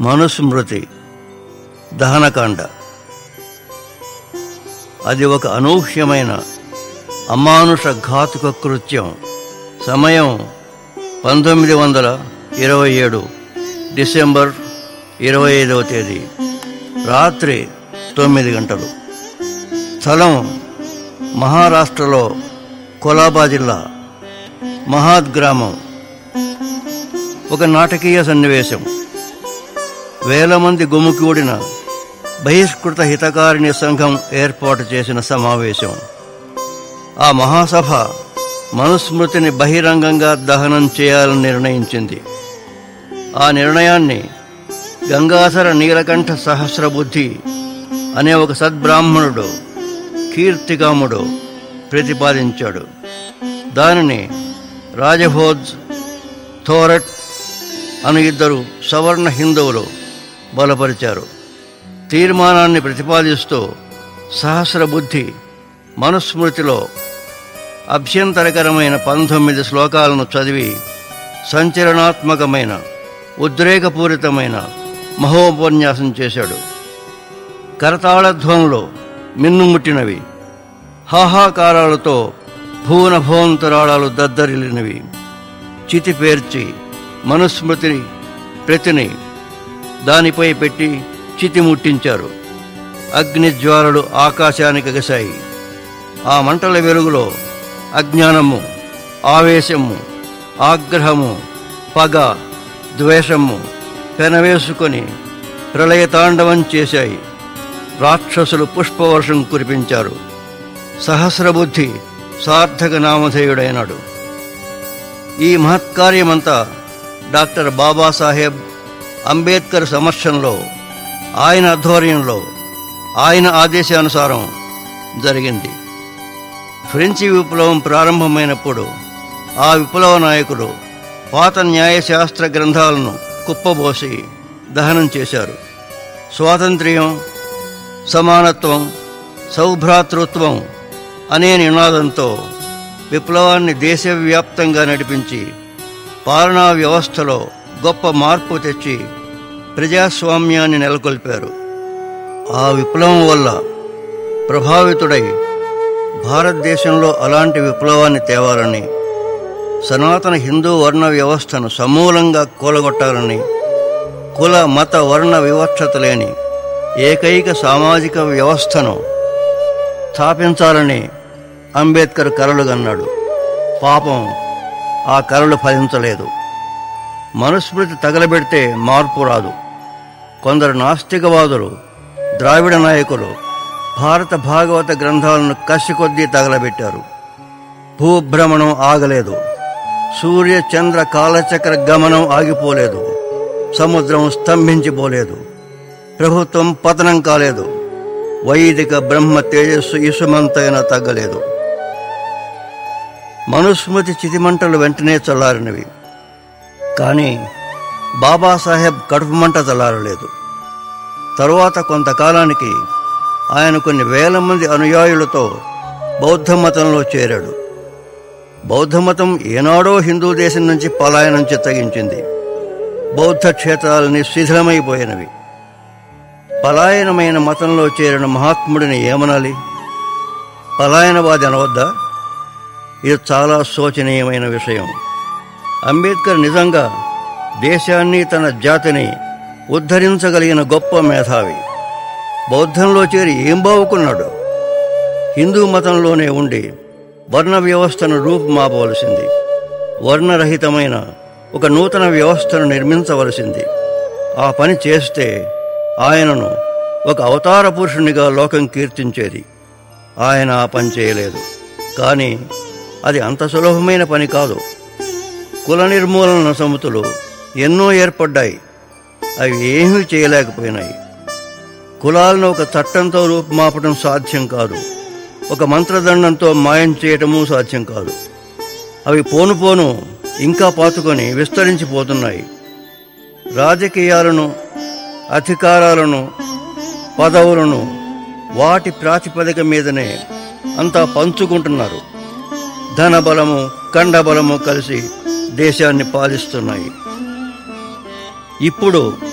మనుస్మృతి దహనకాండ అది ఒక అనూహ్యమైన అమానుష ఘాతుక కృత్యం సమయం పంతొమ్మిది వందల ఇరవై ఏడు డిసెంబర్ ఇరవై ఐదవ తేదీ రాత్రి తొమ్మిది గంటలు స్థలం మహారాష్ట్రలో కొలాబా జిల్లా మహాద్ గ్రామం ఒక నాటకీయ సన్నివేశం వేల మంది గుమికూడిన బహిష్కృత హితకారిణి సంఘం ఏర్పాటు చేసిన సమావేశం ఆ మహాసభ మనుస్మృతిని బహిరంగంగా దహనం చేయాలని నిర్ణయించింది ఆ నిర్ణయాన్ని గంగాధర నీలకంఠ సహస్రబుద్ధి అనే ఒక సద్బ్రాహ్మణుడు కీర్తికాముడు ప్రతిపాదించాడు దానిని రాజభోజ్ థోరట్ అను ఇద్దరు సవర్ణ హిందువులు బలపరిచారు తీర్మానాన్ని ప్రతిపాదిస్తూ సహస్రబుద్ధి మనుస్మృతిలో అభ్యంతరకరమైన పంతొమ్మిది శ్లోకాలను చదివి సంచలనాత్మకమైన ఉద్రేకపూరితమైన మహోపన్యాసం చేశాడు కరతాళధ్వనులు మిన్నుముట్టినవి హాహాకారాలతో భువనభోంతరాళాలు దద్దరిల్లినవి చితి పేర్చి మనుస్మృతిని ప్రతిని దానిపై పెట్టి చితి ముట్టించారు అగ్నిజ్వాలలు ఆకాశానికి ఎగసాయి ఆ మంటల వెలుగులో అజ్ఞానము ఆవేశము ఆగ్రహము పగ ద్వేషము పెనవేసుకొని ప్రళయతాండవం చేశాయి రాక్షసులు పుష్పవర్షం కురిపించారు సహస్రబుద్ధి సార్థక నామధేయుడైనాడు ఈ మహత్కార్యమంతా డాక్టర్ బాబాసాహెబ్ అంబేద్కర్ సమక్షంలో ఆయన ఆధ్వర్యంలో ఆయన ఆదేశానుసారం జరిగింది ఫ్రెంచి విప్లవం ప్రారంభమైనప్పుడు ఆ విప్లవ నాయకులు పాత న్యాయశాస్త్ర గ్రంథాలను కుప్పబోసి దహనం చేశారు స్వాతంత్ర్యం సమానత్వం సౌభ్రాతృత్వం అనే నినాదంతో విప్లవాన్ని దేశవ్యాప్తంగా నడిపించి పాలనా వ్యవస్థలో గొప్ప మార్పు తెచ్చి ప్రజాస్వామ్యాన్ని నెలకొల్పారు ఆ విప్లవం వల్ల ప్రభావితుడై భారతదేశంలో అలాంటి విప్లవాన్ని తేవాలని సనాతన హిందూ వర్ణ వ్యవస్థను సమూలంగా కూలగొట్టాలని కుల మత వర్ణ వివక్షత లేని ఏకైక సామాజిక వ్యవస్థను స్థాపించాలని అంబేద్కర్ కలలుగన్నాడు పాపం ఆ కలలు ఫలించలేదు మనుస్మృతి తగలబెడితే మార్పు రాదు కొందరు నాస్తికవాదులు ద్రావిడ నాయకులు భారత భాగవత గ్రంథాలను కసి కొద్దీ తగలబెట్టారు భూభ్రమణం ఆగలేదు సూర్య చంద్ర కాలచక్ర గమనం ఆగిపోలేదు సముద్రం స్తంభించిపోలేదు ప్రభుత్వం పతనం కాలేదు వైదిక బ్రహ్మ తేజస్సు ఇసుమంతైనా తగ్గలేదు మనుస్మృతి చితిమంటలు వెంటనే చల్లారినవి కానీ బాబాసాహెబ్ కడుపు మంట చల్లారలేదు తరువాత కొంతకాలానికి ఆయన కొన్ని వేల మంది అనుయాయులతో బౌద్ధ మతంలో చేరాడు బౌద్ధ మతం ఏనాడో హిందూ దేశం నుంచి పలాయనం చిత్తగించింది బౌద్ధ క్షేత్రాలని శిథిలమైపోయినవి పలాయనమైన మతంలో చేరిన మహాత్ముడిని ఏమనాలి పలాయనవాది అనవద్దా ఇది చాలా శోచనీయమైన విషయం అంబేద్కర్ నిజంగా దేశాన్ని తన జాతిని ఉద్ధరించగలిగిన గొప్ప మేధావి బౌద్ధంలో చేరి ఏం బావుకున్నాడు హిందూ మతంలోనే ఉండి వర్ణ వ్యవస్థను రూపుమాపవలసింది వర్ణరహితమైన ఒక నూతన వ్యవస్థను నిర్మించవలసింది ఆ పని చేస్తే ఆయనను ఒక అవతార పురుషునిగా లోకం కీర్తించేది ఆయన ఆ పని చేయలేదు కానీ అది అంత సులభమైన పని కాదు కుల నిర్మూలన సమితులు ఎన్నో ఏర్పడ్డాయి అవి ఏమీ చేయలేకపోయినాయి కులాలను ఒక చట్టంతో రూపుమాపడం సాధ్యం కాదు ఒక మంత్రదండంతో మాయం చేయటము సాధ్యం కాదు అవి పోను పోను ఇంకా పాతుకొని విస్తరించిపోతున్నాయి రాజకీయాలను అధికారాలను పదవులను వాటి ప్రాతిపదిక మీదనే అంతా పంచుకుంటున్నారు ధనబలము కండబలము కలిసి దేశాన్ని పాలిస్తున్నాయి ఇప్పుడు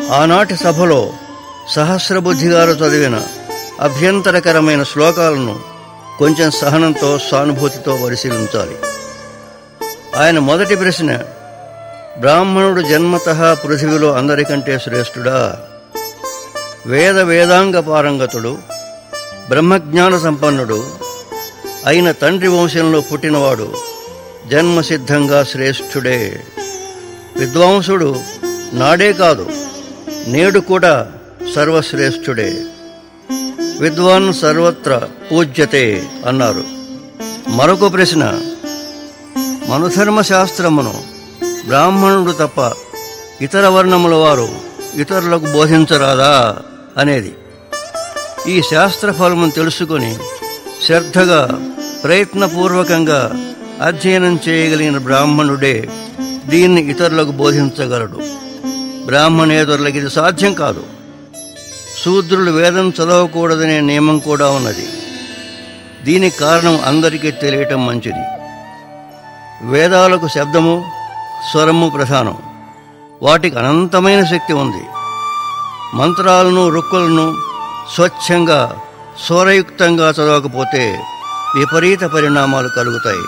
ఆనాటి సభలో సహస్రబుద్ధి గారు చదివిన అభ్యంతరకరమైన శ్లోకాలను కొంచెం సహనంతో సానుభూతితో పరిశీలించాలి ఆయన మొదటి ప్రశ్న బ్రాహ్మణుడు జన్మత పృథివిలో అందరికంటే శ్రేష్ఠుడా వేద వేదాంగ పారంగతుడు బ్రహ్మజ్ఞాన సంపన్నుడు అయిన తండ్రి వంశంలో పుట్టినవాడు జన్మసిద్ధంగా శ్రేష్ఠుడే విద్వాంసుడు నాడే కాదు నేడు కూడా సర్వశ్రేష్ఠుడే విద్వాన్ సర్వత్ర పూజ్యతే అన్నారు మరొక ప్రశ్న మనుధర్మ శాస్త్రమును బ్రాహ్మణుడు తప్ప ఇతర వర్ణముల వారు ఇతరులకు బోధించరాదా అనేది ఈ శాస్త్ర ఫలమును తెలుసుకొని శ్రద్ధగా ప్రయత్నపూర్వకంగా అధ్యయనం చేయగలిగిన బ్రాహ్మణుడే దీన్ని ఇతరులకు బోధించగలడు బ్రాహ్మణేతరులకు ఇది సాధ్యం కాదు శూద్రులు వేదం చదవకూడదనే నియమం కూడా ఉన్నది దీనికి కారణం అందరికీ తెలియటం మంచిది వేదాలకు శబ్దము స్వరము ప్రధానం వాటికి అనంతమైన శక్తి ఉంది మంత్రాలను రుక్కులను స్వచ్ఛంగా స్వరయుక్తంగా చదవకపోతే విపరీత పరిణామాలు కలుగుతాయి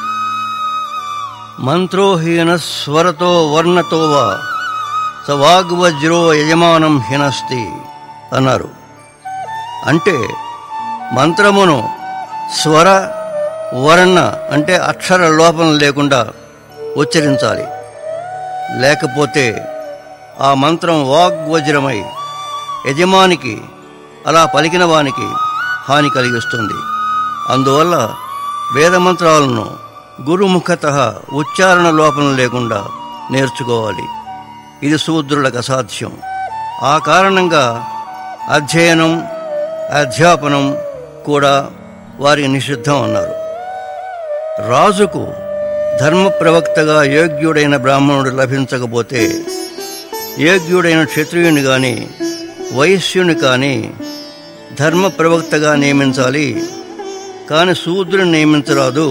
మంత్రోహీన స్వరతో వర్ణతో వా సవాగ్వజ్రో యజమానం హినస్తి అన్నారు అంటే మంత్రమును స్వర వర్ణ అంటే అక్షర లోపం లేకుండా ఉచ్చరించాలి లేకపోతే ఆ మంత్రం వాగ్వజ్రమై యజమానికి అలా పలికిన వానికి హాని కలిగిస్తుంది అందువల్ల వేదమంత్రాలను గురుముఖత ఉచ్చారణ లోపం లేకుండా నేర్చుకోవాలి ఇది శూద్రులకు అసాధ్యం ఆ కారణంగా అధ్యయనం అధ్యాపనం కూడా వారికి నిషిద్ధం అన్నారు రాజుకు ధర్మ ప్రవక్తగా యోగ్యుడైన బ్రాహ్మణుడు లభించకపోతే యోగ్యుడైన క్షత్రియుని గాని వైశ్యుని కానీ ధర్మ ప్రవక్తగా నియమించాలి కానీ శూద్రుని నియమించరాదు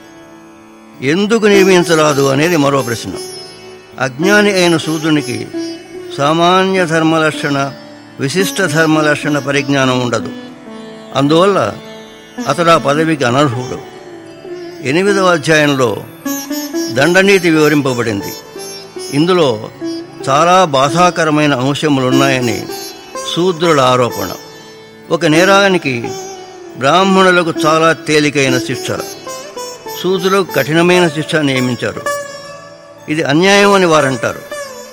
ఎందుకు నియమించరాదు అనేది మరో ప్రశ్న అజ్ఞాని అయిన శూద్రునికి సామాన్య ధర్మలక్షణ విశిష్ట ధర్మలక్షణ పరిజ్ఞానం ఉండదు అందువల్ల అతడు ఆ పదవికి అనర్హుడు ఎనిమిదవ అధ్యాయంలో దండనీతి వివరింపబడింది ఇందులో చాలా బాధాకరమైన అంశములున్నాయని శూద్రుల ఆరోపణ ఒక నేరానికి బ్రాహ్మణులకు చాలా తేలికైన శిక్ష శూద్రులకు కఠినమైన శిక్ష నియమించారు ఇది అన్యాయం అని వారంటారు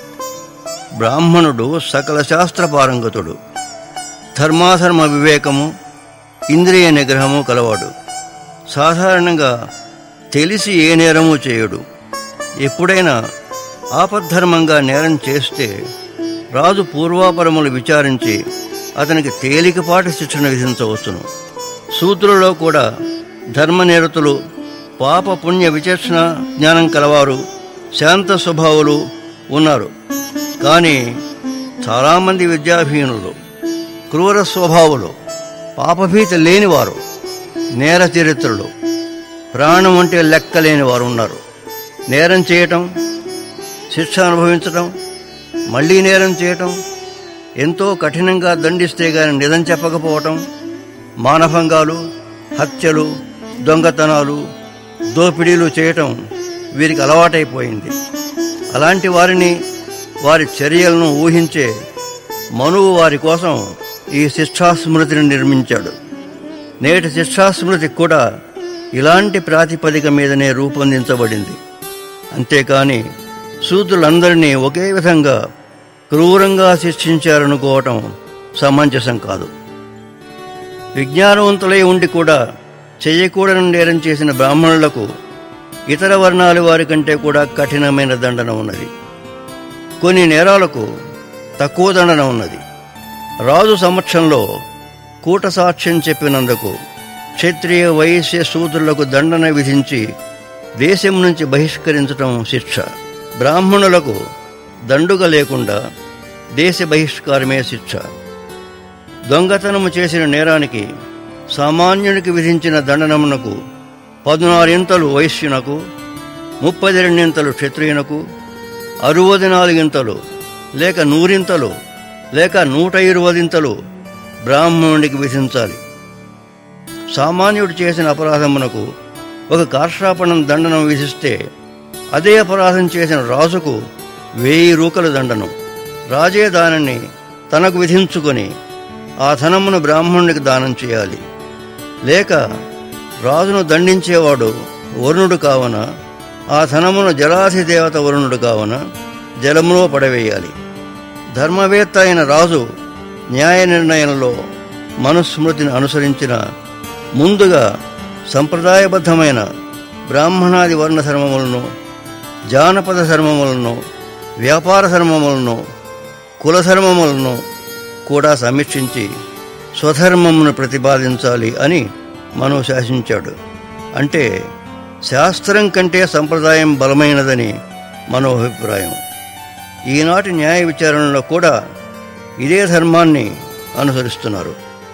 బ్రాహ్మణుడు సకల శాస్త్ర పారంగతుడు ధర్మాధర్మ వివేకము ఇంద్రియ నిగ్రహము కలవాడు సాధారణంగా తెలిసి ఏ నేరము చేయడు ఎప్పుడైనా ఆపద్ధర్మంగా నేరం చేస్తే రాజు పూర్వాపరములు విచారించి అతనికి తేలికపాటి శిక్షణ విధించవచ్చును సూత్రులలో కూడా ధర్మనిరతులు పాప పుణ్య విచక్షణ జ్ఞానం కలవారు శాంత స్వభావులు ఉన్నారు కానీ చాలామంది విద్యాభీనులు క్రూర స్వభావులు పాపభీతి లేనివారు నేర చరిత్రలు ప్రాణం అంటే లెక్కలేని వారు ఉన్నారు నేరం చేయటం శిక్ష అనుభవించటం మళ్ళీ నేరం చేయటం ఎంతో కఠినంగా దండిస్తే గాని నిజం చెప్పకపోవటం మానభంగాలు హత్యలు దొంగతనాలు దోపిడీలు చేయటం వీరికి అలవాటైపోయింది అలాంటి వారిని వారి చర్యలను ఊహించే మనువు వారి కోసం ఈ శిక్షాస్మృతిని నిర్మించాడు నేటి శిక్షాస్మృతి కూడా ఇలాంటి ప్రాతిపదిక మీదనే రూపొందించబడింది అంతేకాని శూద్రులందరినీ ఒకే విధంగా క్రూరంగా శిక్షించారనుకోవటం సమంజసం కాదు విజ్ఞానవంతులై ఉండి కూడా చేయకూడని నేరం చేసిన బ్రాహ్మణులకు ఇతర వర్ణాల వారి కంటే కూడా కఠినమైన దండన ఉన్నది కొన్ని నేరాలకు తక్కువ దండన ఉన్నది రాజు సమక్షంలో కూట సాక్ష్యం చెప్పినందుకు క్షత్రియ వైశ్య శూద్రులకు దండన విధించి దేశం నుంచి బహిష్కరించటం శిక్ష బ్రాహ్మణులకు దండుగ లేకుండా దేశ బహిష్కారమే శిక్ష దొంగతనము చేసిన నేరానికి సామాన్యునికి విధించిన దండనమునకు పదునారింతలు వైశ్యునకు ముప్పది రెండింతలు క్షత్రియునకు అరవది నాలుగింతలు లేక నూరింతలు లేక నూట ఇరువదింతలు బ్రాహ్మణుడికి విధించాలి సామాన్యుడు చేసిన అపరాధమునకు ఒక కార్షాపణం దండనం విధిస్తే అదే అపరాధం చేసిన రాజుకు వెయ్యి రూకలు దండనం రాజే దానిని తనకు విధించుకొని ఆ ధనమును బ్రాహ్మణునికి దానం చేయాలి లేక రాజును దండించేవాడు వరుణుడు కావున ఆ ధనమును జలాధిదేవత వరుణుడు కావున జలములో పడవేయాలి ధర్మవేత్త అయిన రాజు న్యాయ నిర్ణయంలో మనుస్మృతిని అనుసరించిన ముందుగా సంప్రదాయబద్ధమైన బ్రాహ్మణాది వర్ణ ధర్మములను జానపద ధర్మములను వ్యాపార ధర్మములను కులధర్మములను కూడా సమీక్షించి స్వధర్మమును ప్రతిపాదించాలి అని మనం శాసించాడు అంటే శాస్త్రం కంటే సంప్రదాయం బలమైనదని మన అభిప్రాయం ఈనాటి న్యాయ విచారణలో కూడా ఇదే ధర్మాన్ని అనుసరిస్తున్నారు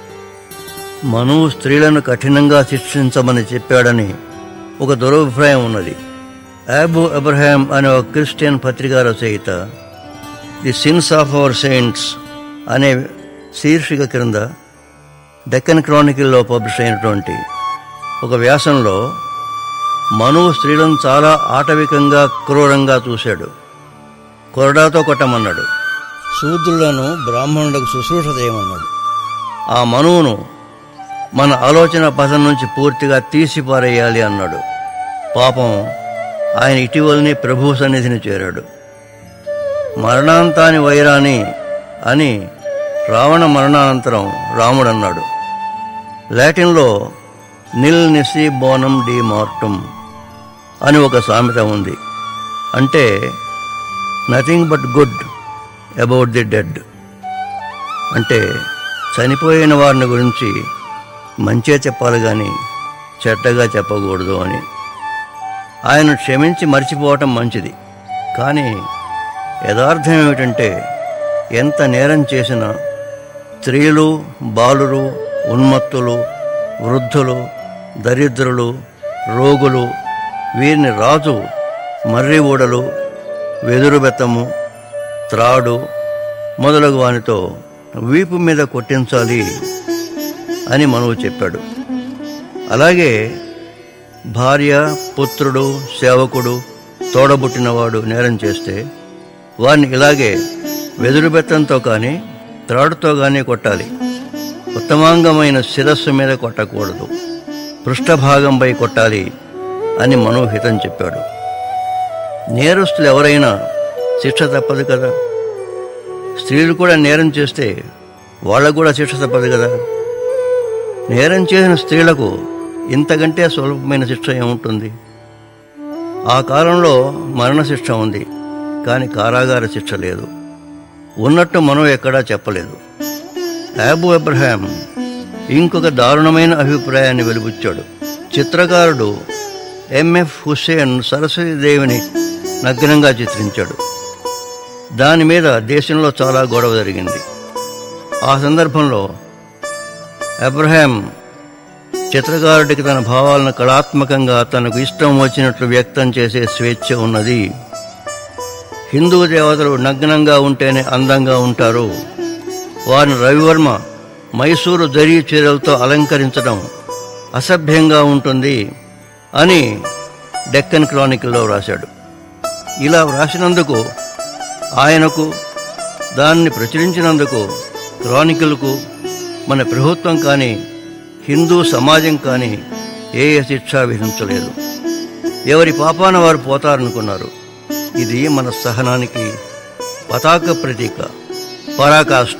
మనువు స్త్రీలను కఠినంగా శిక్షించమని చెప్పాడని ఒక దురభిప్రాయం ఉన్నది ఆబు అబ్రహాం అనే ఒక క్రిస్టియన్ పత్రికా రచయిత the sins of our saints అనే శీర్షిక క్రింద డెక్కన్ క్రానికల్లో పబ్లిష్ అయినటువంటి ఒక వ్యాసంలో మనువు స్త్రీలను చాలా ఆటవికంగా క్రూరంగా చూశాడు కొరడాతో కొట్టమన్నాడు శూద్రులను బ్రాహ్మణులకు శుశ్రూష చేయమన్నాడు ఆ మనువును మన ఆలోచన పథం నుంచి పూర్తిగా తీసిపారేయాలి అన్నాడు పాపం ఆయన ఇటీవలనే ప్రభు సన్నిధిని చేరాడు మరణాంతాని వైరాని అని రావణ మరణానంతరం రాముడన్నాడు లాటిన్లో నిల్ నిసి బోనం డి మార్టం అని ఒక సామెత ఉంది అంటే nothing but good about the dead అంటే చనిపోయిన వారిని గురించి మంచిగా చెప్పాలి కానీ చెడ్డగా చెప్పకూడదు అని ఆయన క్షమించి మర్చిపోవటం మంచిది కానీ యథార్థం ఏమిటంటే ఎంత నేరం చేసినా స్త్రీలు బాలురు ఉన్మత్తులు వృద్ధులు దరిద్రులు రోగులు వీరిని రాజు మర్రి ఊడలు వెదురు బెత్తము త్రాడు మొదలగు వానితో వీపు మీద కొట్టించాలి అని మనవు చెప్పాడు అలాగే భార్య పుత్రుడు సేవకుడు తోడబుట్టినవాడు నేరం చేస్తే వారిని ఇలాగే వెదురు బెత్తంతో కానీ త్రాడుతో కానీ కొట్టాలి ఉత్తమాంగమైన శిరస్సు మీద కొట్టకూడదు పృష్ఠభాగంపై కొట్టాలి అని మనోహితం చెప్పాడు నేరస్తులు ఎవరైనా శిక్ష తప్పదు కదా స్త్రీలు కూడా నేరం చేస్తే వాళ్ళకు కూడా శిక్ష తప్పదు కదా నేరం చేసిన స్త్రీలకు ఇంతకంటే సులభమైన శిక్ష ఏముంటుంది ఆ కాలంలో మరణశిక్ష ఉంది కానీ కారాగార శిక్ష లేదు ఉన్నట్టు మనం ఎక్కడా చెప్పలేదు యాబు అబ్రహాం ఇంకొక దారుణమైన అభిప్రాయాన్ని వెలుబుచ్చాడు చిత్రకారుడు ఎంఎఫ్ హుస్సేన్ సరస్వతీదేవిని నగ్నంగా చిత్రించాడు దాని మీద దేశంలో చాలా గొడవ జరిగింది ఆ సందర్భంలో అబ్రహాం చిత్రకారుడికి తన భావాలను కళాత్మకంగా తనకు ఇష్టం వచ్చినట్లు వ్యక్తం చేసే స్వేచ్ఛ ఉన్నది హిందూ దేవతలు నగ్నంగా ఉంటేనే అందంగా ఉంటారు వారిని రవివర్మ మైసూరు జరీ చీరలతో అలంకరించడం అసభ్యంగా ఉంటుంది అని డెక్కన్ క్రానికల్లో వ్రాశాడు ఇలా వ్రాసినందుకు ఆయనకు దాన్ని ప్రచురించినందుకు క్రానికల్కు మన ప్రభుత్వం కానీ హిందూ సమాజం కానీ ఏ ఏ శిక్ష విధించలేదు ఎవరి పాపాన వారు పోతారనుకున్నారు ఇది మన సహనానికి పతాక ప్రతీక పరాకాష్ఠ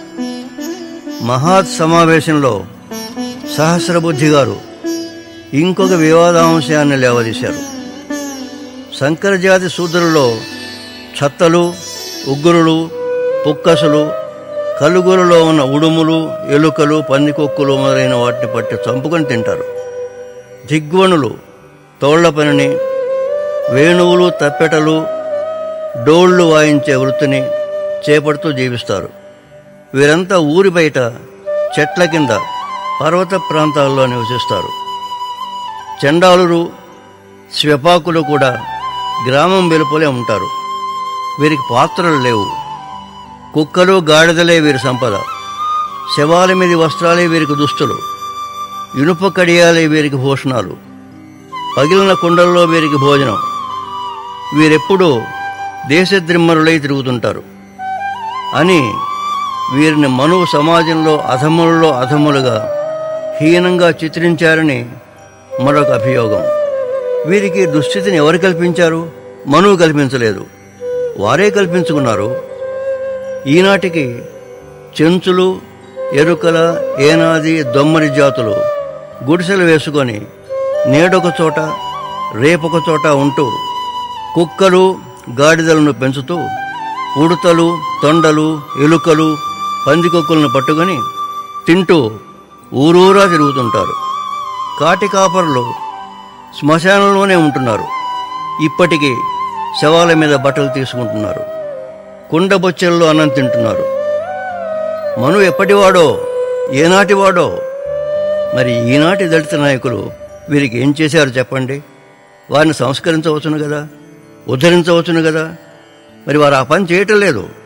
మహాత్ సమావేశంలో సహస్రబుద్ధి గారు ఇంకొక వివాదాంశాన్ని లేవదీశారు శంకరజాతి శూద్రులలో ఛత్తలు ఉగ్గురులు పుక్కసులు కలుగులలో ఉన్న ఉడుములు ఎలుకలు పందికొక్కులు మొదలైన వాటిని పట్టి చంపుకొని తింటారు దిగ్వణులు తోళ్ల పనిని వేణువులు తప్పెటలు డోళ్లు వాయించే వృత్తిని చేపడుతూ జీవిస్తారు వీరంతా ఊరి బయట చెట్ల కింద పర్వత ప్రాంతాల్లో నివసిస్తారు చండాలురు స్వపాకులు కూడా గ్రామం వెలుపలే ఉంటారు వీరికి పాత్రలు లేవు కుక్కలు గాడిదలే వీరి సంపద శవాల మీద వస్త్రాలే వీరికి దుస్తులు ఇనుప కడియాలే వీరికి భూషణాలు పగిలిన కుండల్లో వీరికి భోజనం వీరెప్పుడూ దేశద్రిమ్మరులై తిరుగుతుంటారు అని వీరిని మనువు సమాజంలో అధములలో అధములుగా హీనంగా చిత్రించారని మరొక అభియోగం వీరికి దుస్థితిని ఎవరు కల్పించారు మనువు కల్పించలేదు వారే కల్పించుకున్నారు ఈనాటికి చెంచులు ఎరుకల ఏనాది దొమ్మరి జాతులు గుడిసెలు వేసుకొని నేడొక చోట రేపొక చోట ఉంటూ కుక్కలు గాడిదలను పెంచుతూ ఉడతలు తొండలు ఎలుకలు పందికొక్కులను పట్టుకొని తింటూ ఊరూరా తిరుగుతుంటారు కాటి కాపరులు శ్మశానంలోనే ఉంటున్నారు ఇప్పటికీ శవాల మీద బట్టలు తీసుకుంటున్నారు కుండ బొచ్చెల్లో అన్నం తింటున్నారు మను ఎప్పటివాడో ఏనాటివాడో మరి ఈనాటి దళిత నాయకులు వీరికి ఏం చేశారు చెప్పండి వారిని సంస్కరించవచ్చును కదా ఉద్ధరించవచ్చును కదా మరి వారు ఆ పని చేయటం లేదు